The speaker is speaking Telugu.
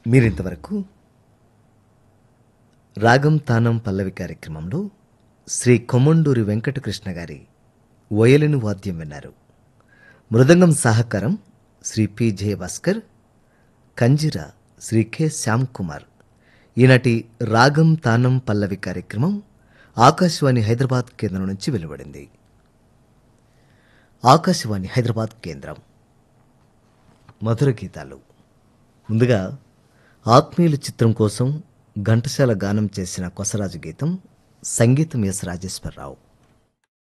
మీరింతవరకు రాగం తానం పల్లవి కార్యక్రమంలో శ్రీ కొమ్మండూరి వెంకటకృష్ణ గారి వయలిను వాద్యం విన్నారు మృదంగం సహకారం శ్రీ పి జయభాస్కర్ కంజిర శ్రీ కె శ్యామ్ కుమార్ ఈనాటి రాగం తానం పల్లవి కార్యక్రమం ఆకాశవాణి హైదరాబాద్ కేంద్రం నుంచి వెలువడింది ఆకాశవాణి హైదరాబాద్ కేంద్రం మధుర గీతాలు ముందుగా ఆత్మీయుల చిత్రం కోసం ఘంటసాల గానం చేసిన కొసరాజు గీతం సంగీతం ఎస్ రాజేశ్వరరావు